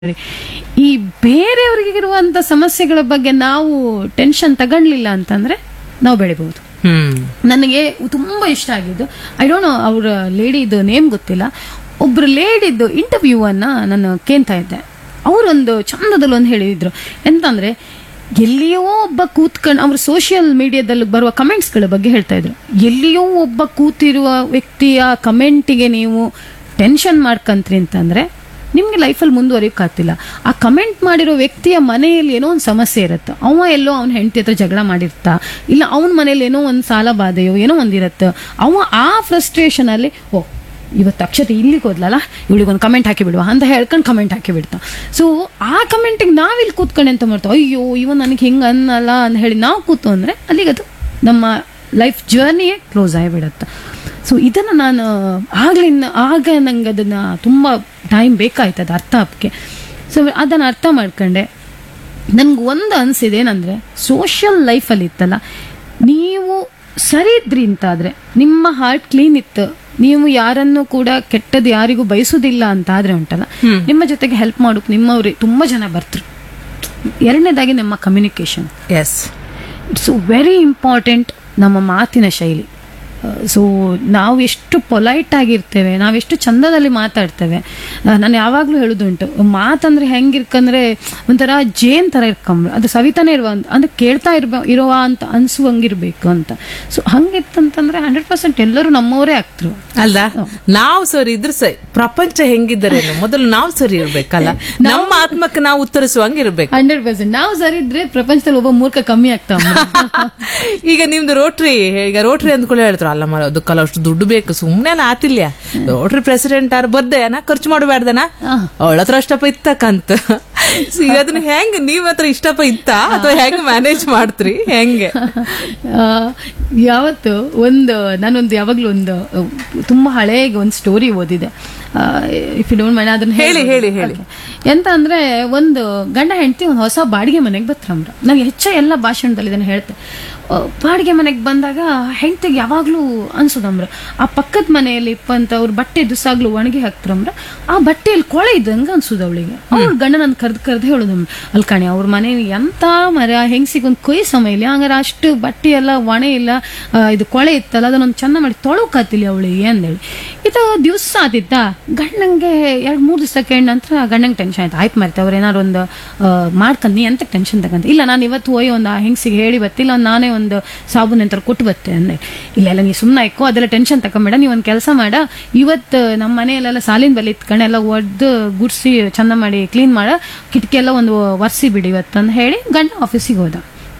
ಈ ಬೇರೆಯವರಿಗಿರುವಂತ ಸಮಸ್ಯೆಗಳ ಬಗ್ಗೆ ನಾವು ಟೆನ್ಷನ್ ತಗೊಳ್ಲಿಲ್ಲ ಅಂತಂದ್ರೆ ನಾವು ಬೆಳಿಬಹುದು ಹ್ಮ್ ನನಗೆ ತುಂಬಾ ಇಷ್ಟ ಆಗಿದ್ದು ಐ ಡೋಂಟ್ ನೋ ಅವ್ರ ಲೇಡಿದು ನೇಮ್ ಗೊತ್ತಿಲ್ಲ ಒಬ್ರು ಲೇಡಿದ್ದು ಇಂಟರ್ವ್ಯೂ ಅನ್ನ ನಾನು ಕೇಳ್ತಾ ಇದ್ದೆ ಅವರೊಂದು ಚಂದದಲ್ಲಿ ಒಂದು ಹೇಳಿದ್ರು ಎಂತಂದ್ರೆ ಎಲ್ಲಿಯೋ ಒಬ್ಬ ಕೂತ್ಕೊಂಡು ಅವ್ರ ಸೋಷಿಯಲ್ ಮೀಡಿಯಾದಲ್ಲಿ ಬರುವ ಕಮೆಂಟ್ಸ್ಗಳ ಬಗ್ಗೆ ಹೇಳ್ತಾ ಇದ್ರು ಎಲ್ಲಿಯೋ ಒಬ್ಬ ಕೂತಿರುವ ವ್ಯಕ್ತಿಯ ಕಮೆಂಟಿಗೆ ನೀವು ಟೆನ್ಷನ್ ಮಾಡ್ಕಂತ್ರಿ ಅಂತಂದ್ರೆ ನಿಮ್ಗೆ ಲೈಫಲ್ಲಿ ಮುಂದುವರಿಯೋಕ್ಕಾಗ್ತಿಲ್ಲ ಆ ಕಮೆಂಟ್ ಮಾಡಿರೋ ವ್ಯಕ್ತಿಯ ಮನೆಯಲ್ಲಿ ಏನೋ ಒಂದು ಸಮಸ್ಯೆ ಇರುತ್ತೆ ಅವ ಎಲ್ಲೋ ಅವ್ನ ಹೆಂಡತಿ ಹತ್ರ ಜಗಳ ಮಾಡಿರ್ತಾ ಇಲ್ಲ ಅವನ ಮನೇಲಿ ಏನೋ ಒಂದು ಸಾಲ ಬಾಧೆಯೋ ಏನೋ ಒಂದಿರತ್ತೆ ಅವ ಆ ಫ್ರಸ್ಟ್ರೇಷನ್ ಅಲ್ಲಿ ಓ ಇವತ್ತು ಅಕ್ಷತೆ ಇಲ್ಲಿಗೆ ಹೋದ್ಲಲ್ಲ ಇವಳಿಗೊಂದು ಕಮೆಂಟ್ ಹಾಕಿ ಬಿಡುವ ಅಂತ ಹೇಳ್ಕೊಂಡು ಕಮೆಂಟ್ ಹಾಕಿ ಬಿಡ್ತಾ ಸೊ ಆ ಕಮೆಂಟಿಗೆ ನಾವಿಲ್ಲಿ ಕೂತ್ಕೊಂಡು ಎಂತ ಮಾಡ್ತಾವ ಅಯ್ಯೋ ಇವ ನನಗೆ ಹಿಂಗೆ ಅನ್ನಲ್ಲ ಅಂತ ಹೇಳಿ ನಾವು ಕೂತು ಅಂದ್ರೆ ಅಲ್ಲಿಗದು ನಮ್ಮ ಲೈಫ್ ಜರ್ನಿಯೇ ಕ್ಲೋಸ್ ಆಗಿಬಿಡತ್ತೆ ಸೊ ಇದನ್ನು ನಾನು ಆಗ್ಲಿಂದ ಆಗ ನಂಗೆ ಅದನ್ನ ತುಂಬ ಟೈಮ್ ಬೇಕಾಯ್ತು ಅದು ಅರ್ಥ ಆಗಕ್ಕೆ ಸೊ ಅದನ್ನು ಅರ್ಥ ಮಾಡ್ಕೊಂಡೆ ನನ್ಗೆ ಒಂದು ಅನ್ಸಿದೆ ಏನಂದ್ರೆ ಸೋಷಿಯಲ್ ಲೈಫಲ್ಲಿ ಇತ್ತಲ್ಲ ನೀವು ಸರಿ ಇದ್ರಿ ಅಂತಾದ್ರೆ ನಿಮ್ಮ ಹಾರ್ಟ್ ಕ್ಲೀನ್ ಇತ್ತು ನೀವು ಯಾರನ್ನು ಕೂಡ ಕೆಟ್ಟದ್ದು ಯಾರಿಗೂ ಬಯಸುದಿಲ್ಲ ಅಂತ ಆದ್ರೆ ಉಂಟಲ್ಲ ನಿಮ್ಮ ಜೊತೆಗೆ ಹೆಲ್ಪ್ ಮಾಡೋಕೆ ನಿಮ್ಮವ್ರೆ ತುಂಬಾ ಜನ ಬರ್ತರು ಎರಡನೇದಾಗಿ ನಮ್ಮ communication is it's very important ನಮ್ಮ ಮಾತಿನ ಶೈಲಿ ಸೊ ನಾವು ಎಷ್ಟು ಪೊಲೈಟ್ ಆಗಿರ್ತೇವೆ ನಾವೆಷ್ಟು ಚಂದದಲ್ಲಿ ಮಾತಾಡ್ತೇವೆ ಆ, ನಾನು ಯಾವಾಗಲೂ ಹೇಳೋದುಂಟು ಮಾತಂದ್ರೆ ಹೆಂಗಿರ್ಕಂದ್ರೆ ಒಂಥರ ಜೇನ್ ಥರ ಇರ್ಕೊಂಬ್ರು ಅದು ಸವಿತಾನೆ ಇರುವ ಅಂದ್ರೆ ಕೇಳ್ತಾ ಇರ್ಬ ಇರುವ ಅಂತ ಅನ್ಸುವಂಗಿರ್ಬೇಕು ಅಂತ ಸೊ ಹಂಗಿತ್ತಂತಂದ್ರೆ ಹಂಡ್ರೆಡ್ ಪರ್ಸೆಂಟ್ ಎಲ್ಲರೂ ನಮ್ಮವರೇ ಆಗ್ತರು ಅಲ್ಲ ನಾವು ಸರಿ ಇದ್ರೆ ಸರಿ ಪ್ರಪಂಚ ಹೆಂಗಿದ್ದರೇನು ಮೊದಲು ನಾವು ಸರಿ ಇರ್ಬೇಕಲ್ಲ ನಮ್ಮ ಆತ್ಮಕ್ಕೆ ನಾವು ಉತ್ತರಿಸುವಂಗ ಇರ್ಬೇಕು ಹಂಡ್ರೆಡ್ ಪರ್ಸೆಂಟ್ ನಾವು ಸರಿ ಇದ್ರೆ ಪ್ರಪಂಚದಲ್ಲಿ ಒಬ್ಬ ಮೂರ್ಖ ಕಮ್ಮಿ ಆಗ್ತಾವ ಈಗ ನಿಮ್ದು ರೋಟ್ರಿ ಈಗ ರೋಟ್ರಿ ಅಂದ್ಕೊಳ್ಳಿ ಹೇಳ್ತಾರ ಅಲ್ಲ ಮರ ಅದಕ್ಕೆಲ್ಲ ಅಷ್ಟು ದುಡ್ಡು ಬೇಕು ಸುಮ್ನೆ ಆತಿಲ್ಯ ರೋಟ್ರಿ ಪ್ರೆಸಿಡೆಂಟ್ ಆರ್ ಬರ್ದೇನ ಖರ್ಚು ಮಾಡಬೇಡ್ದನ ಅವಳ ಹತ್ರ ಅಷ್ಟಪ್ಪ ಇತ್ತಕ್ಕಂತ So, ಈಗ ಅದನ್ನ ಹೆಂಗ್ ನೀವ್ ಹತ್ರ ಇಷ್ಟಪ್ಪ ಇತ್ತ ಅಥವಾ ಹೆಂಗ್ ಮ್ಯಾನೇಜ್ ಮಾಡ್ತ್ರಿ ಹೆಂಗೆ ಆ, ಯಾವತ್ತು ಒಂದು ನಾನೊಂದು ಯಾವಾಗ್ಲೂ ಒಂದು ಆ, ತುಂಬಾ ಹಳೆಗೆ ಒಂದು ಸ್ಟೋರಿ ಓದಿದೆ ಇಫ್ ಯು ಡೋಂಟ್ ಮೈಂಡ್ ಅದನ್ನ ಹೇಳಿ, ಹೇಳಿ, ಹೇಳಿ. Okay. ಎಂತ ಅಂದ್ರೆ ಒಂದು ಗಂಡ ಹೆಂಡತಿ ಒಂದು ಹೊಸ ಬಾಡಿಗೆ ಮನೆಗೆ ಬತ್ತಂಬ್ರ ನಂಗೆ ಹೆಚ್ಚ ಎಲ್ಲ ಭಾಷಣದಲ್ಲಿ ಇದನ್ನ ಹೇಳ್ತೆ ಆ, ಬಾಡಿಗೆ ಮನೆಗೆ ಬಂದಾಗ ಹೆಂಡತಿಗೆ ಯಾವಾಗ್ಲೂ ಅನ್ಸೋದಮ್ರ ಆ ಪಕ್ಕದ ಮನೆಯಲ್ಲಿ ಇಪ್ಪಂತ ಅವ್ರ ಬಟ್ಟೆ ದುಸಾಗ್ಲು ಒಣಗಿ ಹಾಕ್ತಾರಮ್ರ ಆ ಬಟ್ಟೆಯಲ್ಲಿ ಕೊಳೆ ಇದ್ದಂಗ ಅನ್ಸುದ ಅವಳಿಗೆ ಅವ್ರ ಗಂಡ ನನ್ ಕರ್ದ್ ಕರ್ದ್ ಹೇಳೋದಮ್ರ ಅಲ್ಲಿ ಕಣೆ ಅವ್ರ ಮನೆಯಲ್ಲಿ ಎಂತ ಮರ ಹೆಂಗ್ಸಿಗೆ ಒಂದು ಕೊಯ್ ಸಮಯ ಇಲ್ಲ ಹಂಗಾರೆ ಅಷ್ಟು ಬಟ್ಟೆ ಎಲ್ಲ ಒಣೆ ಇಲ್ಲ ಆ, ಇದು ಕೊಳೆ ಇತ್ತಲ್ಲ ಅದನ್ನೊಂದು ಚಂದ ಮಾಡಿ ತೊಳಕಾತಿಲ್ಲ ಅವಳಿಗೆ ಅಂದೇಳಿ ಇದು ದಿವಸ ಆದಿತ್ತ ಗಂಡಂಗೆ ಎರಡ್ ಮೂರ್ ದಿವಸ ಕೇಳ ನಂತರ ಗಂಡಂಗೆ ಟೆನ್ಷನ್ ಆಯ್ತು ಆಯ್ತು ಮರ್ತೆ ಅವ್ರು ಏನಾರು ಒಂದು ಮಾಡ್ಕೊಂಡು ನೀ ಎಂತ ಟೆನ್ಷನ್ ತಗಂತ ಇಲ್ಲ ನಾನು ಇವತ್ತು ಹೋಗಿ ಒಂದು ಆ ಹೆಂಗ್ಸಿಗೆ ಹೇಳಿ ಬತ್ತಿಲ್ಲ ನಾನೇ ಒಂದು ಸಾಬೂನ್ ಅಂತ ಕೊಟ್ಟು ಬತ್ತೆ ಅಂದೆ ಇಲ್ಲ ಇಲ್ಲ ನೀ ಸುಮ್ಮನೆ ಇಕ್ಕೋ ಅದೆಲ್ಲ ಟೆನ್ಷನ್ ತಕೊಂಬೇಡ ನೀ ಒಂದು ಕೆಲಸ ಮಾಡ ಇವತ್ತು ನಮ್ಮ ಮನೆಯಲ್ಲೆಲ್ಲ ಸಾಲಿನ ಬಲ್ಲಿ ಇತ್ಕೊಂಡು ಎಲ್ಲ ಒಡ್ದು ಗುಡ್ಸಿ ಚಂದ ಮಾಡಿ ಕ್ಲೀನ್ ಮಾಡ ಕಿಟಕಿ ಎಲ್ಲ ಒಂದು ಒರೆಸಿ ಬಿಡಿ ಇವತ್ತು ಅಂತ ಹೇಳಿ ಗಂಡ ಆಫೀಸಿಗೆ ಹೋದ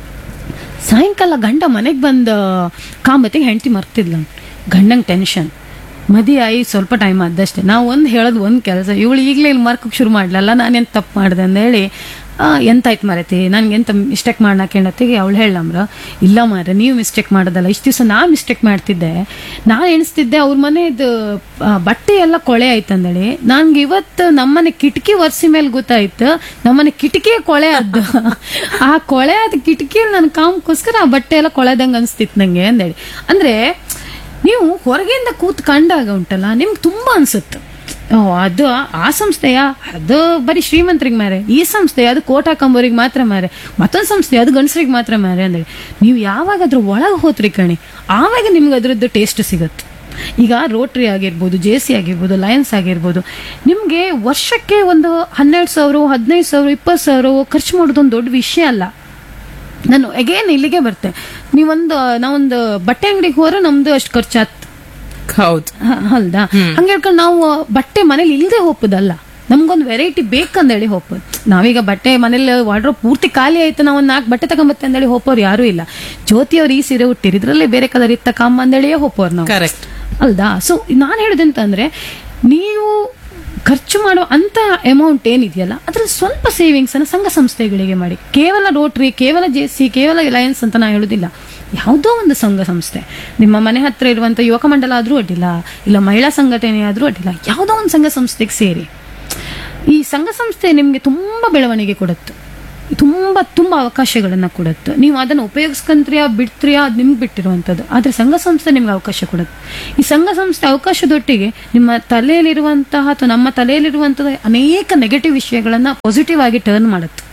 ಸಾಯಂಕಾಲ ಗಂಡ ಮನೆಗೆ ಬಂದ ಕಾಂಬತ್ತಿಗೆ ಹೆಂಡತಿ ಮರ್ತಿದ್ಲ ಗಂಡಂಗೆ ಟೆನ್ಷನ್ ಮದಿ ಆಯಿ ಸ್ವಲ್ಪ ಟೈಮ್ ಆದಷ್ಟೇ ನಾವು ಒಂದು ಹೇಳೋದು ಒಂದು ಕೆಲಸ ಇವಳು ಈಗಲೇ ಇಲ್ಲಿ ಮರ್ಕಕ್ಕೆ ಶುರು ಮಾಡ್ಲಲ್ಲ ನಾನೆಂತ ತಪ್ಪು ಮಾಡಿದೆ ಅಂತ ಹೇಳಿ ಆ, ಎಂತಾಯ್ತು ಮರತಿ ನನ್ಗೆ ಎಂತ ಮಿಸ್ಟೇಕ್ ಮಾಡ್ನ ಕೇಳತ್ತಿಗೆ ಅವಳು ಹೇಳಮ್ರ ಇಲ್ಲ ಮಾರ ನೀವು ಮಿಸ್ಟೇಕ್ ಮಾಡೋದಲ್ಲ ಇಷ್ಟು ದಿವಸ ನಾ ಮಿಸ್ಟೇಕ್ ಮಾಡ್ತಿದ್ದೆ ನಾನು ಎಣಿಸ್ತಿದ್ದೆ ಅವ್ರ ಮನೆದು ಆ, ಬಟ್ಟೆ ಎಲ್ಲ ಕೊಳೆ ಆಯ್ತಂದೇಳಿ ನನ್ಗೆ ಇವತ್ತು ನಮ್ಮನೆ ಕಿಟಕಿ ಒರೆಸಿ ಮೇಲೆ ಗೊತ್ತಾಯ್ತು ನಮ್ಮನೆ ಕಿಟಕಿಯೇ ಕೊಳೆ ಆದ್ದು ಆ ಕೊಳೆ ಆದ ಕಿಟಕಿಯಲ್ಲಿ ನನ್ನ ಕಾಮಕ್ಕೋಸ್ಕರ ಆ ಬಟ್ಟೆ ಎಲ್ಲ ಕೊಳೆದಂಗೆ ಅನ್ಸ್ತಿತ್ತು ನಂಗೆ ಅಂದೇಳಿ ಅಂದ್ರೆ ನೀವು ಹೊರಗಿಂದ ಕೂತ್ ಕಂಡಾಗ ಉಂಟಲ್ಲ ನಿಮ್ಗೆ ತುಂಬಾ ಅನ್ಸುತ್ತೆ ಓ ಅದು ಆ ಸಂಸ್ಥೆಯ ಅದು ಬರೀ ಶ್ರೀಮಂತರಿಗೆ ಮಾರೆ ಈ ಸಂಸ್ಥೆ ಅದು ಕೋಟ್ ಹಾಕೊಂಬೋರಿಗೆ ಮಾತ್ರ ಮಾರೆ ಮತ್ತೊಂದು ಸಂಸ್ಥೆ ಅದು ಗಂಡಸರಿಗೆ ಮಾತ್ರ ಮಾರೆ ಅಂದ್ರೆ ನೀವು ಯಾವಾಗ ಅದ್ರ ಒಳಗೆ ಹೋತ್ರಿ ಕಣಿ ಆವಾಗ ನಿಮ್ಗೆ ಅದ್ರದ್ದು ಟೇಸ್ಟ್ ಸಿಗುತ್ತೆ ಈಗ ರೋಟ್ರಿ ಆಗಿರ್ಬೋದು ಜೆ ಸಿ ಆಗಿರ್ಬೋದು ಲಯನ್ಸ್ ಆಗಿರ್ಬೋದು ನಿಮಗೆ ವರ್ಷಕ್ಕೆ ಒಂದು ಹನ್ನೆರಡು ಸಾವಿರ ಹದಿನೈದು ಸಾವಿರ ಇಪ್ಪತ್ತು ಸಾವಿರ ಖರ್ಚು ಮಾಡೋದು ಒಂದು ದೊಡ್ಡ ವಿಷಯ ಅಲ್ಲ ನಾನು ಅಗೇನ್ ಇಲ್ಲಿಗೆ ಬರ್ತೆ ನೀವೊಂದು ನಾವೊಂದು ಬಟ್ಟೆ ಅಂಗಡಿಗೆ ಹೋದ್ರೆ ನಮ್ದು ಅಷ್ಟು ಖರ್ಚಾತ್ ಹೌದು ಅಲ್ದಾ ಹಂಗ ಹೇಳ್ಕೊಂಡು ನಾವು ಬಟ್ಟೆ ಮನೇಲಿ ಇಲ್ಲದೆ ಹೋಗ್ಬೋದಲ್ಲ ನಮ್ಗೊಂದು ವೆರೈಟಿ ಬೇಕಂದೇಳಿ ಹೋಗ್ಬೋದು ನಾವೀಗ ಬಟ್ಟೆ ಮನೇಲಿ ವಾರ್ಡ್ರೋಬ್ ಪೂರ್ತಿ ಖಾಲಿ ಆಯ್ತು ನಾವು ಒಂದು ನಾಲ್ಕು ಬಟ್ಟೆ ತಗೊಂಬತ್ತೆ ಅಂದೇಳಿ ಹೋಗೋರು ಯಾರೂ ಇಲ್ಲ ಜ್ಯೋತಿ ಅವ್ರು ಈ ಸೀರೆ ಹುಟ್ಟಿರಿ ಇದ್ರಲ್ಲೇ ಬೇರೆ ಕಲರ್ ಇತ್ತ ಕಮ್ಮ ಅಂದೇಳಿಯೇ ಹೋಗೋರು ನಾವು ಕರೆಕ್ಟ್ ಅಲ್ದಾ ಸೊ ನಾನು ಹೇಳೋದಂತಂದ್ರೆ ನೀವು ಖರ್ಚು ಮಾಡೋ ಅಂತ ಅಮೌಂಟ್ ಏನಿದೆಯಲ್ಲ ಅದ್ರಲ್ಲಿ ಸ್ವಲ್ಪ ಸೇವಿಂಗ್ಸ್ ಅನ್ನ ಸಂಘ ಸಂಸ್ಥೆಗಳಿಗೆ ಮಾಡಿ ಕೇವಲ ರೋಟ್ರಿ ಕೇವಲ ಜೆ ಸಿ ಕೇವಲ ರಿಲಯನ್ಸ್ ಅಂತ ನಾ ಹೇಳುದಿಲ್ಲ ಯಾವುದೋ ಒಂದು ಸಂಘ ಸಂಸ್ಥೆ ನಿಮ್ಮ ಮನೆ ಹತ್ರ ಇರುವಂತ ಯುವಕ ಮಂಡಲ ಆದ್ರೂ ಅಡ್ಡಿಲ್ಲ ಇಲ್ಲ ಮಹಿಳಾ ಸಂಘಟನೆ ಆದ್ರೂ ಅಡ್ಡಿಲ್ಲ ಯಾವುದೋ ಒಂದು ಸಂಘ ಸಂಸ್ಥೆಗೆ ಸೇರಿ ಈ ಸಂಘ ಸಂಸ್ಥೆ ನಿಮ್ಗೆ ತುಂಬಾ ಬೆಳವಣಿಗೆ ಕೊಡುತ್ತೆ ತುಂಬಾ ತುಂಬಾ ಅವಕಾಶಗಳನ್ನ ಕೊಡುತ್ತೆ ನೀವು ಅದನ್ನ ಉಪಯೋಗಿಸ್ಕೊಂತ್ರಿಯಾ ಬಿಡ್ತ್ರಿಯಾ ಅದು ನಿಮ್ಗೆ ಬಿಟ್ಟಿರುವಂಥದ್ದು ಆದ್ರೆ ಸಂಘ ಸಂಸ್ಥೆ ನಿಮ್ಗೆ ಅವಕಾಶ ಕೊಡುತ್ತೆ ಈ ಸಂಘ ಸಂಸ್ಥೆ ಅವಕಾಶದೊಟ್ಟಿಗೆ ನಿಮ್ಮ ತಲೆಯಲ್ಲಿರುವಂತಹ ಅಥವಾ ನಮ್ಮ ತಲೆಯಲ್ಲಿರುವಂತಹ ಅನೇಕ ನೆಗೆಟಿವ್ ವಿಷಯಗಳನ್ನ ಪಾಸಿಟಿವ್ ಆಗಿ ಟರ್ನ್ ಮಾಡುತ್ತೆ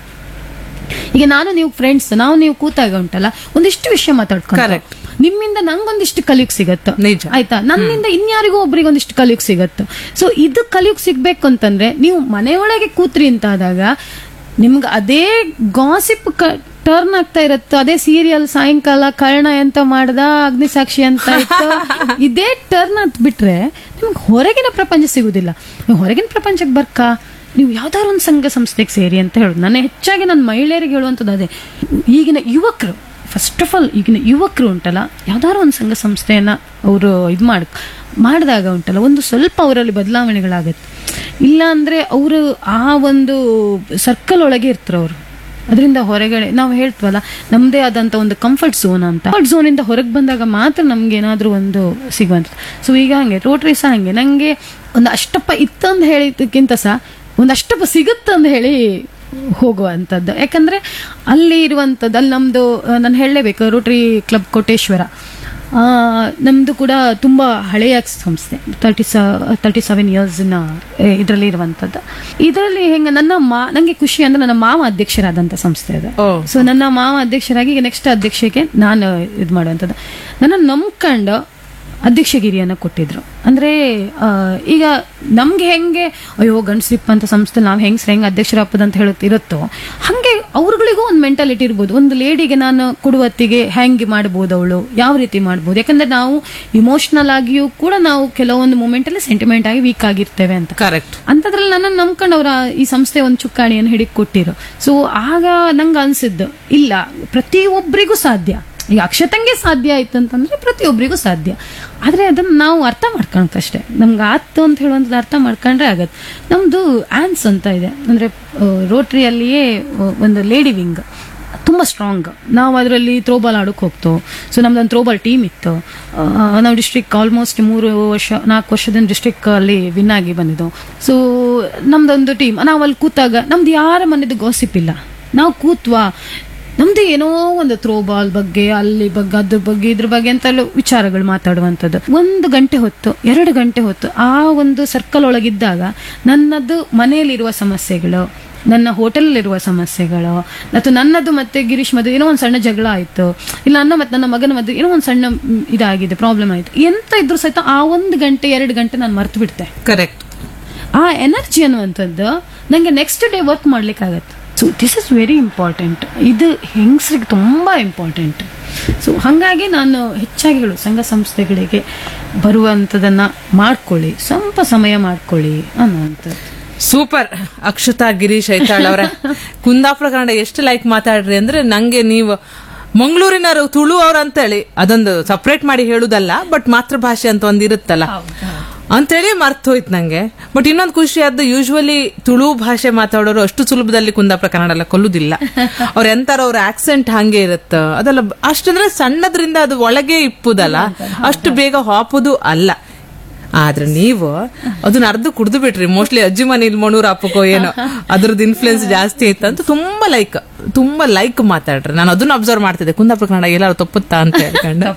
ಈಗ ನಾನು ನೀವು ಫ್ರೆಂಡ್ಸ್ ನಾವು ನೀವು ಕೂತಾಗ ಉಂಟಲ್ಲ ಒಂದಿಷ್ಟು ವಿಷಯ ಮಾತಾಡ್ಕೊಂಡು Correct. ನಿಮ್ಮಿಂದ ನಂಗೊಂದಿಷ್ಟು ಕಲಿಯುಕ್ ಸಿಗತ್ತೆ ನಿಜ. ಆಯ್ತಾ ನನ್ನಿಂದ ಇನ್ಯಾರಿಗೂ ಒಬ್ರಿಗೆ ಒಂದಿಷ್ಟು ಕಲಿಯುಕ್ ಸಿಗತ್ತೆ ಸೊ ಇದು ಕಲಿಯುಕ್ ಸಿಗ್ಬೇಕು ಅಂತಂದ್ರೆ ನೀವು ಮನೆಯೊಳಗೆ ಕೂತ್ರಿ ಅಂತ ಆದಾಗ ನಿಮ್ಗೆ ಅದೇ ಗಾಸಿಪ್ ಟರ್ನ್ ಆಗ್ತಾ ಇರತ್ತೆ ಅದೇ ಸೀರಿಯಲ್ ಸಾಯಂಕಾಲ ಕರ್ಣ ಎಂತ ಮಾಡ್ದ ಅಗ್ನಿಸಾಕ್ಷಿ ಅಂತ ಇತ್ತು ಇದೇ ಟರ್ನ್ ಅಂತ ಬಿಟ್ರೆ ನಿಮ್ಗೆ ಹೊರಗಿನ ಪ್ರಪಂಚ ಸಿಗುದಿಲ್ಲ ನೀವು ಹೊರಗಿನ ಪ್ರಪಂಚಕ್ಕೆ ಬರ್ಕ ನೀವು ಯಾವ್ದಾದ್ರು ಒಂದು ಸಂಘ ಸಂಸ್ಥೆಗೆ ಸೇರಿ ಅಂತ ಹೇಳುದು ನಾನು ಹೆಚ್ಚಾಗಿ ನನ್ನ ಮಹಿಳೆಯರಿಗೆ ಹೇಳುವಂಥದ್ದು ಅದೇ ಈಗಿನ ಯುವಕರು ಫಸ್ಟ್ ಆಫ್ ಆಲ್ ಈಗಿನ ಯುವಕರು ಉಂಟಲ್ಲ ಯಾವ್ದಾದ್ರು ಒಂದು ಸಂಘ ಸಂಸ್ಥೆಯನ್ನ ಅವರು ಇದು ಮಾಡ್ ಮಾಡಿದಾಗ ಉಂಟಲ್ಲ ಒಂದು ಸ್ವಲ್ಪ ಅವರಲ್ಲಿ ಬದಲಾವಣೆಗಳಾಗತ್ತೆ ಇಲ್ಲ ಅಂದ್ರೆ ಅವರು ಆ ಒಂದು ಸರ್ಕಲ್ ಒಳಗೆ ಇರ್ತಾರೆ ಅವರು ಅದರಿಂದ ಹೊರಗಡೆ ನಾವು ಹೇಳ್ತೀವಲ್ಲ ನಮ್ಮದೇ ಆದಂತ ಒಂದು ಕಂಫರ್ಟ್ ಝೋನ್ ಅಂತ ಕಂಫರ್ಟ್ ಝೋನ್ ಇಂದ ಹೊರಗೆ ಬಂದಾಗ ಮಾತ್ರ ನಮ್ಗೆ ಏನಾದ್ರೂ ಒಂದು ಸಿಗುವಂಥದ್ದು ಸೊ ಈಗ ಹಂಗೆ ರೋಟ್ರಿ ಸಹ ಹಂಗೆ ನಂಗೆ ಒಂದು ಅಷ್ಟಪ್ಪ ಇತ್ತಂದು ಹೇಳಿದ್ದಕ್ಕಿಂತ ಸಹ ಒಂದು ಅಷ್ಟಪ್ಪ ಸಿಗುತ್ತಂತ ಹೇಳಿ ಹೋಗುವಂಥದ್ದು ಯಾಕಂದ್ರೆ ಅಲ್ಲಿ ಇರುವಂಥದ್ದು ಅಲ್ಲಿ ನಮ್ದು ನಾನು ಹೇಳಲೇಬೇಕು ರೋಟರಿ ಕ್ಲಬ್ ಕೋಟೇಶ್ವರ ಆ, ನಮ್ದು ಕೂಡ ತುಂಬಾ ಹಳೆಯ ಸಂಸ್ಥೆ ತರ್ಟಿ ಸ ತರ್ಟಿ ಸೆವೆನ್ ಇಯರ್ಸ್ನ ಇದರಲ್ಲಿ ಇರುವಂಥದ್ದು ಇದರಲ್ಲಿ ಹೆಂಗ ನನ್ನ ಮಾ ನಂಗೆ ಖುಷಿ ಅಂದ್ರೆ ನನ್ನ ಮಾವ ಅಧ್ಯಕ್ಷರಾದಂಥ ಸಂಸ್ಥೆ ಅದು ಓ ಸೊ ನನ್ನ ಮಾವ ಅಧ್ಯಕ್ಷರಾಗಿ ಈಗ ನೆಕ್ಸ್ಟ್ ಅಧ್ಯಕ್ಷಕ್ಕೆ ನಾನು ಇದು ಮಾಡುವಂಥದ್ದು ನನ್ನ ನಂಬ್ಕೊಂಡು ಅಧ್ಯಕ್ಷಗಿರಿಯನ್ನು ಕೊಟ್ಟಿದ್ರು ಅಂದ್ರೆ ಆ, ಈಗ ನಮ್ಗೆ ಹೆಂಗೆ ಅಯ್ಯೋ ಗಂಡಸ್ರಿಪ್ಪ ಅಂತ ಸಂಸ್ಥೆ ನಾವು ಹೆಂಗ್ಸ್ರ ಹೆಂಗ್ ಅಧ್ಯಕ್ಷರಪ್ಪದ ಅಂತ ಹೇಳುತ್ತೆ ಇರುತ್ತೋ ಹಂಗೆ ಅವ್ರಗಳಿಗೂ ಒಂದು ಮೆಂಟಾಲಿಟಿ ಇರ್ಬೋದು ಒಂದು ಲೇಡಿಗೆ ನಾನು ಕೊಡುವತ್ತಿಗೆ ಹೆಂಗೆ ಮಾಡ್ಬೋದು ಅವಳು ಯಾವ ರೀತಿ ಮಾಡ್ಬೋದು ಯಾಕಂದ್ರೆ ನಾವು ಇಮೋಷನಲ್ ಆಗಿಯೂ ಕೂಡ ನಾವು ಕೆಲವೊಂದು ಮೂಮೆಂಟ್ ಅಲ್ಲಿ ಸೆಂಟಿಮೆಂಟ್ ಆಗಿ ವೀಕ್ ಆಗಿರ್ತೇವೆ ಅಂತ ಕರೆಕ್ಟ್ ಅಂಥದ್ರಲ್ಲಿ ನನ್ನನ್ನು ನಂಬ್ಕೊಂಡು ಅವ್ರ ಈ ಸಂಸ್ಥೆ ಒಂದು ಚುಕ್ಕಾಣಿಯನ್ನು ಹಿಡಿದು ಕೊಟ್ಟಿರು ಸೊ ಆಗ ನಂಗೆ ಅನ್ಸಿದ್ದು ಇಲ್ಲ ಪ್ರತಿಯೊಬ್ಬರಿಗೂ ಸಾಧ್ಯ ಈಗ ಅಕ್ಷತಂಗೆ ಸಾಧ್ಯ ಆಯ್ತು ಅಂತಂದ್ರೆ ಪ್ರತಿಯೊಬ್ಬರಿಗೂ ಸಾಧ್ಯ ಆದ್ರೆ ಅದನ್ನ ನಾವು ಅರ್ಥ ಮಾಡ್ಕೊಳಕ್ಕಷ್ಟೇ ನಮ್ಗೆ ಆತು ಅಂತ ಹೇಳುವಂಥದ್ದು ಅರ್ಥ ಮಾಡ್ಕೊಂಡ್ರೆ ಆಗತ್ತೆ ನಮ್ದು ಆನ್ಸ್ ಅಂತ ಇದೆ ಅಂದ್ರೆ ರೋಟ್ರಿಯಲ್ಲಿಯೇ ಒಂದು ಲೇಡಿ ವಿಂಗ್ ತುಂಬ ಸ್ಟ್ರಾಂಗ್ ನಾವು ಅದರಲ್ಲಿ ಥ್ರೋಬಾಲ್ ಆಡೋಕೆ ಹೋಗ್ತು ಸೊ ನಮ್ದೊಂದು ಥ್ರೋಬಾಲ್ ಟೀಮ್ ಇತ್ತು ಆ, ನಾವು ಡಿಸ್ಟ್ರಿಕ್ಟ್ ಆಲ್ಮೋಸ್ಟ್ ಮೂರು ವರ್ಷ ನಾಲ್ಕು ವರ್ಷದಿಂದ ಡಿಸ್ಟ್ರಿಕ್ಟ್ ಅಲ್ಲಿ ವಿನ್ ಆಗಿ ಬಂದಿದ್ದು ಸೊ ನಮ್ದೊಂದು ಟೀಮ್ ನಾವು ಅಲ್ಲಿ ಕೂತಾಗ ನಮ್ದು ಯಾರ ಮನೆದು ಗಾಸಿಪ್ ಇಲ್ಲ ನಾವು ಕೂತ್ವಾ ನಮ್ದು ಏನೋ ಒಂದು ಥ್ರೋಬಾಲ್ ಬಗ್ಗೆ ಅಲ್ಲಿ ಬಗ್ಗೆ ಅದ್ರ ಬಗ್ಗೆ ಇದ್ರ ಬಗ್ಗೆ ಅಂತೆಲ್ಲ ವಿಚಾರಗಳು ಮಾತಾಡುವಂಥದ್ದು ಒಂದು ಗಂಟೆ ಹೊತ್ತು ಎರಡು ಗಂಟೆ ಹೊತ್ತು ಆ ಒಂದು ಸರ್ಕಲ್ ಒಳಗಿದ್ದಾಗ ನನ್ನದು ಮನೆಯಲ್ಲಿರುವ ಸಮಸ್ಯೆಗಳು ನನ್ನ ಹೋಟೆಲಲ್ಲಿರುವ ಸಮಸ್ಯೆಗಳು ಅಥವಾ ನನ್ನದು ಮತ್ತೆ ಗಿರೀಶ್ ಮದುವೆ ಏನೋ ಒಂದು ಸಣ್ಣ ಜಗಳ ಆಯ್ತು ಇಲ್ಲ ನನ್ನ ಮತ್ತೆ ನನ್ನ ಮಗನ ಮದುವೆ ಏನೋ ಒಂದು ಸಣ್ಣ ಮ್, ಇದಾಗಿದೆ ಪ್ರಾಬ್ಲಮ್ ಆಯ್ತು ಎಂತ ಇದ್ರು ಸಹಿತ ಆ ಒಂದು ಗಂಟೆ ಎರಡು ಗಂಟೆ ನಾನು ಮರ್ತು ಬಿಡ್ತೆ ಕರೆಕ್ಟ್ ಆ ಎನರ್ಜಿ ಅನ್ನುವಂಥದ್ದು ನನಗೆ ನೆಕ್ಸ್ಟ್ ಡೇ ವರ್ಕ್ ಮಾಡ್ಲಿಕ್ಕಾಗತ್ತೆ so this is very important ಇದು ಹೆಂಗಸ್ರಿಗೆ ತುಂಬಾ ಇಂಪಾರ್ಟೆಂಟ್ ಸೊ ಹಾಗಾಗಿ ನಾನು ಹೆಚ್ಚಾಗಿ ಹೇಳು ಸಂಘ ಸಂಸ್ಥೆಗಳಿಗೆ ಬರುವಂಥದ್ದನ್ನ ಮಾಡ್ಕೊಳ್ಳಿ ಸ್ವಲ್ಪ ಸಮಯ ಮಾಡ್ಕೊಳ್ಳಿ ಅನ್ನುವಂಥದ್ದು ಸೂಪರ್ ಅಕ್ಷತಾ ಗಿರೀಶ್ ಐತಾಳ್ ಅವ್ರೆ ಕುಂದಾಪುರ ಕನ್ನಡ ಎಷ್ಟು ಲೈಕ್ ಮಾತಾಡ್ರಿ ಅಂದ್ರೆ ನಂಗೆ ನೀವು ಮಂಗಳೂರಿನವರು ತುಳು ಅವ್ರು ಅಂತೇಳಿ ಅದೊಂದು ಸಪ್ರೇಟ್ ಮಾಡಿ ಹೇಳುದಲ್ಲ ಬಟ್ ಮಾತೃಭಾಷೆ ಅಂತ ಒಂದ್ ಇರುತ್ತಲ್ಲ ಅಂತೇಳಿ ಮರ್ತ್ ಹೋಯ್ತು ನಂಗೆ ಬಟ್ ಇನ್ನೊಂದು ಖುಷಿ ಆದ್ದು ಯೂಶುವಲಿ ತುಳು ಭಾಷೆ ಮಾತಾಡೋರು ಅಷ್ಟು ಸುಲಭದಲ್ಲಿ ಕುಂದಾಪುರ ಕನ್ನಡ ಎಲ್ಲ ಕೊಲ್ಲುದಿಲ್ಲ ಅವ್ರ ಎಂತಾರ ಅವ್ರ ಆಕ್ಸೆಂಟ್ ಹಂಗೆ ಇರುತ್ತ ಅದೆಲ್ಲ ಅಷ್ಟಂದ್ರೆ ಸಣ್ಣದ್ರಿಂದ ಅದು ಒಳಗೆ ಇಪ್ಪುದಲ್ಲ ಅಷ್ಟು ಬೇಗ ಹಾಪುದು ಅಲ್ಲ ಆದ್ರೆ ನೀವು ಅದನ್ನ ಅರ್ಧ ಕುಡ್ದು ಬಿಟ್ರಿ ಮೋಸ್ಟ್ಲಿ ಅಜ್ಜಿ ಮನೆ ಇಲ್ಲಿ ಮಣೂರ್ ಹಾಪಕೋ ಏನೋ ಅದ್ರದ್ದು ಇನ್ಫ್ಲುಯೆನ್ಸ್ ಜಾಸ್ತಿ ಇತ್ತು ಅಂತ ತುಂಬಾ ಲೈಕ್ ತುಂಬಾ ಲೈಕ್ ಮಾತಾಡ್ರಿ ನಾನು ಅದನ್ನ ಅಬ್ಸರ್ವ್ ಮಾಡ್ತಿದ್ದೆ ಕುಂದಾಪುರ ಕನ್ನಡ ಎಲ್ಲಾರು ತಪ್ಪುತ್ತಾ ಅಂತ ಹೇಳ್ಕೊಂಡು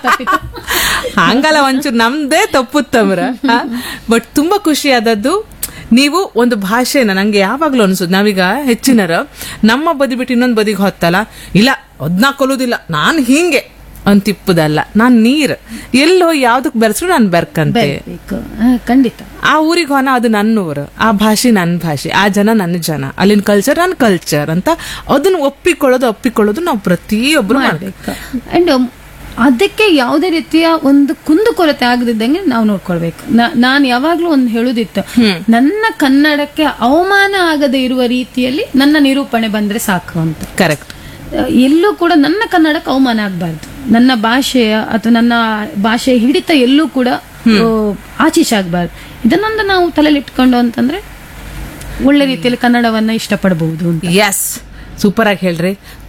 ಹಂಗಲ್ಲ ಒಂಚೂರು ನಮ್ದೇ ತಪ್ಪುತ್ತಮ್ರ ಬಟ್ ತುಂಬಾ ಖುಷಿ ಆದದ್ದು ನೀವು ಒಂದು ಭಾಷೆನ ನಂಗೆ ಯಾವಾಗ್ಲೂ ಅನ್ಸುದು ನಾವೀಗ ಹೆಚ್ಚಿನರ ನಮ್ಮ ಬದಿ ಬಿಟ್ಟು ಇನ್ನೊಂದು ಬದಿಗೆ ಹೊತ್ತಲ್ಲ ಇಲ್ಲ ಅದ್ನ ಕೊಲ್ಲುದಿಲ್ಲ ನಾನ್ ಹಿಂಗೆ ಅಂತಿಪ್ಪುದಲ್ಲ ನಾನ್ ನೀರ್ ಎಲ್ಲೋ ಯಾವ್ದಕ್ ಬೆರೆಸ್ರು ನಾನ್ ಬೆರ್ಕಂತೆ ಬೇಕು ಆ, ಖಂಡಿತ ಆ ಊರಿಗೆ ಹೋನ ಅದು ನನ್ನ ಊರು ಆ ಭಾಷೆ ನನ್ನ ಭಾಷೆ ಆ ಜನ ನನ್ನ ಜನ ಅಲ್ಲಿನ ಕಲ್ಚರ್ ನನ್ನ ಕಲ್ಚರ್ ಅಂತ ಅದನ್ನ ಒಪ್ಪಿಕೊಳ್ಳೋದು ಒಪ್ಪಿಕೊಳ್ಳೋದು ನಾವು ಪ್ರತಿಯೊಬ್ರು ಮಾಡ್ಬೇಕು ಮಾಡ್ಬೇಕು ಅಂಡ್ ಅದಕ್ಕೆ ಯಾವುದೇ ರೀತಿಯ ಒಂದು ಕುಂದುಕೊರತೆ ಆಗದಿದ್ದಂಗೆ ನಾವು ನೋಡ್ಕೊಳ್ಬೇಕು ನಾನು ಯಾವಾಗ್ಲೂ ಒಂದು ಹೇಳುದಿತ್ತು ನನ್ನ ಕನ್ನಡಕ್ಕೆ ಅವಮಾನ ಆಗದೆ ಇರುವ ರೀತಿಯಲ್ಲಿ ನನ್ನ ನಿರೂಪಣೆ ಬಂದ್ರೆ ಸಾಕು ಅಂತ ಕರೆಕ್ಟ್ ಅಹ್, ಎಲ್ಲೂ ಕೂಡ ನನ್ನ ಕನ್ನಡಕ್ಕೆ ಅವಮಾನ ಆಗಬಾರ್ದು ನನ್ನ ಭಾಷೆಯ ಅಥವಾ ನನ್ನ ಭಾಷೆಯ ಹಿಡಿತ ಎಲ್ಲೂ ಕೂಡ ಆಚೀಚೆ ಆಗಬಾರ್ದು ಇದನ್ನೊಂದು ನಾವು ತಲೆಯಲ್ಲಿ ಇಟ್ಕೊಂಡು ಅಂತಂದ್ರೆ ಒಳ್ಳೆ ರೀತಿಯಲ್ಲಿ ಕನ್ನಡವನ್ನ ಇಷ್ಟಪಡಬಹುದು ಅಂತ ಎಸ್ ಸೂಪರ್ ಆಗಿ ಹೇಳ್ರಿ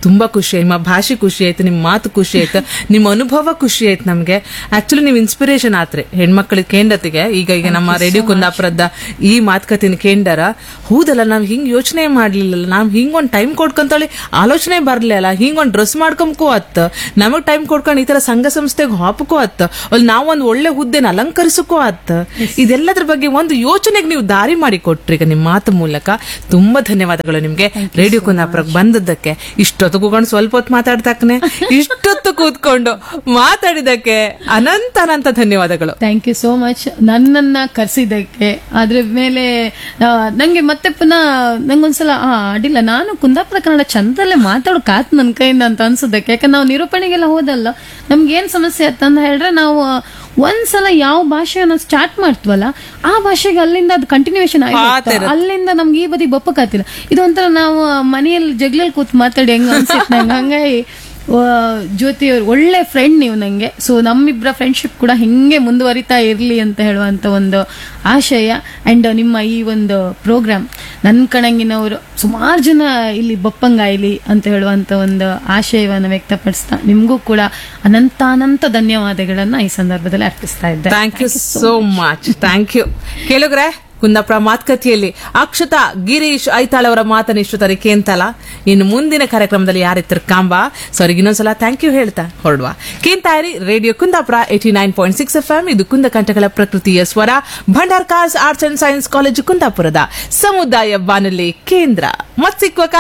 ತುಂಬಾ ಖುಷಿ ನಿಮ್ಮ ಭಾಷೆ ಖುಷಿ ಆಯ್ತು ನಿಮ್ಮ ಮಾತು ಖುಷಿ ಆಯ್ತು ನಿಮ್ಮ ಅನುಭವ ಖುಷಿ ಆಯ್ತು ನಮ್ಗೆ ಆಕ್ಚುಲಿ ನೀವು ಇನ್ಸ್ಪಿರೇಷನ್ ಆತ್ರಿ ಹೆಣ್ಮಕ್ಳಿಗೆ ಕೇಂದ್ರತೆಗೆ ಈಗ ಈಗ ನಮ್ಮ ರೇಡಿಯೋ ಕುಂದಾಪುರದ ಈ ಮಾತುಕತೆನ ಕೇಂದ್ರ ಹೌದಲ್ಲ ನಾವ್ ಹಿಂಗ್ ಯೋಚನೆ ಮಾಡ್ಲಿಲ್ಲ ನಾವ್ ಹಿಂಗ್ ಒಂದ್ ಟೈಮ್ ಕೊಡ್ಕೊಂತಳಿ ಆಲೋಚನೆ ಬರ್ಲಿಲ್ಲ ಹಿಂಗ್ ಒಂದ್ ಡ್ರೆಸ್ ಮಾಡ್ಕೊಂಬಕೋ ಅತ್ತ ನಮಗ್ ಟೈಮ್ ಕೊಡ್ಕೊಂಡು ಈ ತರ ಸಂಘ ಸಂಸ್ಥೆಗೆ ಹಾಪಕೋ ಅತ್ತ ಅಲ್ಲಿ ನಾವ್ ಒಂದ್ ಒಳ್ಳೆ ಹುದ್ದೆನ ಅಲಂಕರಿಸಕೋ ಅತ್ತ ಇದೆಲ್ಲದ್ರ ಬಗ್ಗೆ ಒಂದು ಯೋಚನೆಗೆ ನೀವು ದಾರಿ ಮಾಡಿ ಕೊಟ್ರಿ ಈಗ ನಿಮ್ಮ ಮಾತು ಮೂಲಕ ತುಂಬಾ ಧನ್ಯವಾದಗಳು ನಿಮ್ಗೆ ರೇಡಿಯೋ ಕುಂದಾಪುರಕ್ಕೆ ಬಂದದ್ದಕ್ಕೆ ಇಷ್ಟೊತ್ತು ಕೂತ್ಕೊಂಡು ಸ್ವಲ್ಪ ಹೊತ್ತು ಮಾತಾಡ್ತಾಕನೆ ಇಷ್ಟೊತ್ತು ಕೂತ್ಕೊಂಡು ಮಾತಾಡಿದಕ್ಕೆ ಅನಂತ ಅನಂತ ಧನ್ಯವಾದಗಳು ಥ್ಯಾಂಕ್ ಯು ಸೋ ಮಚ್ ನನ್ನನ್ನ ಕರೆಸಿದ್ದಕ್ಕೆ ಅದ್ರ ಮೇಲೆ ಆ, ನಂಗೆ ಮತ್ತೆ ಪುನಃ ನಂಗೊಂದ್ಸಲ ಆ ಅಡ್ಡಿಲ್ಲ ನಾನು ಕುಂದಾಪುರ ಕನ್ನಡ ಚಂದಲ್ಲೇ ಮಾತಾಡೋಕಾತ್ ನನ್ನ ಕೈಯಿಂದ ಅಂತ ಅನ್ಸೋದಕ್ಕೆ ಯಾಕಂದ್ರೆ ನಾವು ನಿರೂಪಣೆಗೆಲ್ಲ ಹೋದಲ್ಲ ನಮ್ಗೆ ಏನ್ ಸಮಸ್ಯೆ ಆಯ್ತಂತ ಹೇಳಿದ್ರೆ ನಾವು ಒಂದ್ಸಲ ಯಾವ ಭಾಷೆಯನ್ನ ಸ್ಟಾರ್ಟ್ ಮಾಡ್ತೀವಲ್ಲ ಆ ಭಾಷೆಗೆ ಅಲ್ಲಿಂದ ಅದು ಕಂಟಿನ್ಯೂಷನ್ ಆಗಿ ಅಲ್ಲಿಂದ ನಮ್ಗೆ ಈ ಬದಿ ಬಪ್ಪಕ್ಕಾತಿಲ್ಲ ಇದು ಒಂಥರ ನಾವು ಮನೆಯಲ್ಲಿ ಜಗ್ಲಲ್ಲಿ ಕೂತ್ ಮಾತಾಡಿ ಹೆಂಗ ಅನ್ಸಿತ್ತು ನಂಗೆ ಹಂಗಾಗಿ ಆ, ಜ್ಯೋತಿ ಅವ್ರು ಒಳ್ಳೆ ಫ್ರೆಂಡ್ ನೀವು ನಂಗೆ ಸೊ ನಮ್ಮಿಬ್ಬರ ಫ್ರೆಂಡ್ಶಿಪ್ ಕೂಡ ಹಿಂಗೆ ಮುಂದುವರಿತಾ ಇರಲಿ ಅಂತ ಹೇಳುವಂತ ಒಂದು ಆಶಯ ಅಂಡ್ ನಿಮ್ಮ ಈ ಒಂದು ಪ್ರೋಗ್ರಾಮ್ ನನ್ನ ಕಣಂಗಿನವರು ಸುಮಾರು ಜನ ಇಲ್ಲಿ ಬಪ್ಪಂಗಾಯ್ಲಿ ಅಂತ ಹೇಳುವಂತ ಒಂದು ಆಶಯವನ್ನು ವ್ಯಕ್ತಪಡಿಸ್ತಾ ನಿಮಗೂ ಕೂಡ ಅನಂತ ಅನಂತ ಧನ್ಯವಾದಗಳನ್ನ ಈ ಸಂದರ್ಭದಲ್ಲಿ ಅರ್ಪಿಸ್ತಾ ಇದ್ದೆ thank you so much thank you ಕೇಳುಗ್ರೆ ಕುಂದಾಪುರ ಮಾತುಕತೆಯಲ್ಲಿ ಅಕ್ಷತಾ ಗಿರೀಶ್ ಐತಾಳ್ ಅವರ ಮಾತನ್ನ ಇಷ್ಟು ತರೀಕೆ ಅಂತಲ್ಲ ಇನ್ನು ಮುಂದಿನ ಕಾರ್ಯಕ್ರಮದಲ್ಲಿ ಯಾರಿತ್ತರ್ ಕಾಂಬ ಸಾರಿ ಇನ್ನೊಂದ್ಸಲ ಥ್ಯಾಂಕ್ ಯು ಹೇಳ್ತಾ ಹೊರಡುವ ಕೇಂತಾರಿ radio Kundapura eighty nine point six F M ಇದು ಕುಂದಕಂಠಗಳ ಪ್ರಕೃತಿಯ ಸ್ವರ Bhandarkars arts and science college ಕುಂದಾಪುರದ ಸಮುದಾಯ ಬಾನುಲಿ ಕೇಂದ್ರ ಮತ್ ಸಿಕ್ವಕ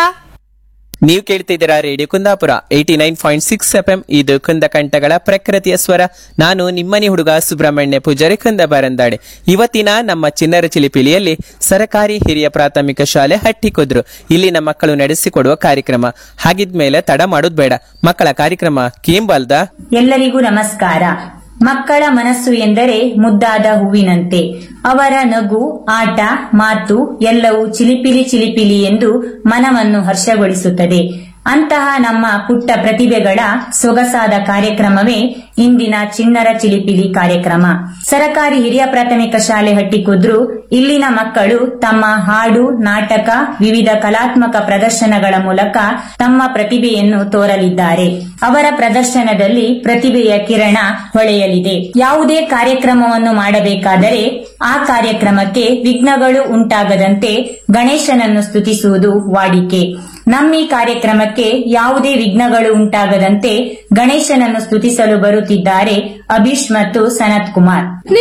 ನೀವು ಕೇಳ್ತಿದ್ದೀರಾ radio Kundapura eighty nine point six F M ಇದು ಕುಂದಕಂಠಗಳ ಪ್ರಕೃತಿಯ ಸ್ವರ ನಾನು ನಿಮ್ಮನೆ ಹುಡುಗ ಸುಬ್ರಹ್ಮಣ್ಯ ಪೂಜಾರಿ ಕುಂದಬಾರಂದಾಡೆ ಇವತ್ತಿನ ನಮ್ಮ ಚಿನ್ನರ ಚಿಲಿಪಿಲಿಯಲ್ಲಿ ಸರಕಾರಿ ಹಿರಿಯ ಪ್ರಾಥಮಿಕ ಶಾಲೆ ಹಟ್ಟಿಕೊದ್ರು ಇಲ್ಲಿನ ಮಕ್ಕಳು ನಡೆಸಿಕೊಡುವ ಕಾರ್ಯಕ್ರಮ ಹಾಗಿದ್ಮೇಲೆ ತಡ ಮಾಡೋದ್ ಬೇಡ ಮಕ್ಕಳ ಕಾರ್ಯಕ್ರಮ ಕೇಂಬಲ್ದ ಎಲ್ಲರಿಗೂ ನಮಸ್ಕಾರ ಮಕ್ಕಳ ಮನಸ್ಸು ಎಂದರೆ ಮುದ್ದಾದ ಹೂವಿನಂತೆ ಅವರ ನಗು ಆಟ ಮಾತು ಎಲ್ಲವೂ ಚಿಲಿಪಿಲಿ ಚಿಲಿಪಿಲಿ ಎಂದು ಮನವನ್ನು ಹರ್ಷಗೊಳಿಸುತ್ತದೆ ಅಂತಹ ನಮ್ಮ ಪುಟ್ಟ ಪ್ರತಿಭೆಗಳ ಸೊಗಸಾದ ಕಾರ್ಯಕ್ರಮವೇ ಇಂದಿನ ಚಿಣ್ಣರ ಚಿಲಿಪಿಲಿ ಕಾರ್ಯಕ್ರಮ ಸರಕಾರಿ ಹಿರಿಯ ಪ್ರಾಥಮಿಕ ಶಾಲೆ ಹಟ್ಟಿಕುದ್ರು ಇಲ್ಲಿನ ಮಕ್ಕಳು ತಮ್ಮ ಹಾಡು ನಾಟಕ ವಿವಿಧ ಕಲಾತ್ಮಕ ಪ್ರದರ್ಶನಗಳ ಮೂಲಕ ತಮ್ಮ ಪ್ರತಿಭೆಯನ್ನು ತೋರಲಿದ್ದಾರೆ ಅವರ ಪ್ರದರ್ಶನದಲ್ಲಿ ಪ್ರತಿಭೆಯ ಕಿರಣ ಹೊಳೆಯಲಿದೆ ಯಾವುದೇ ಕಾರ್ಯಕ್ರಮವನ್ನು ಮಾಡಬೇಕಾದರೆ ಆ ಕಾರ್ಯಕ್ರಮಕ್ಕೆ ವಿಘ್ನಗಳು ಉಂಟಾಗದಂತೆ ಗಣೇಶನನ್ನು ಸ್ತುತಿಸುವುದು ವಾಡಿಕೆ ನಮ್ಮಿ ಕಾರ್ಯಕ್ರಮಕ್ಕೆ ಯಾವುದೇ ವಿಘ್ನಗಳು ಉಂಟಾಗದಂತೆ ಗಣೇಶನನ್ನು ಸ್ತುತಿಸಲು ಬರುತ್ತಿದ್ದಾರೆ ಅಭಿಷ್ ಮತ್ತು ಸನತ್ ಕುಮಾರ್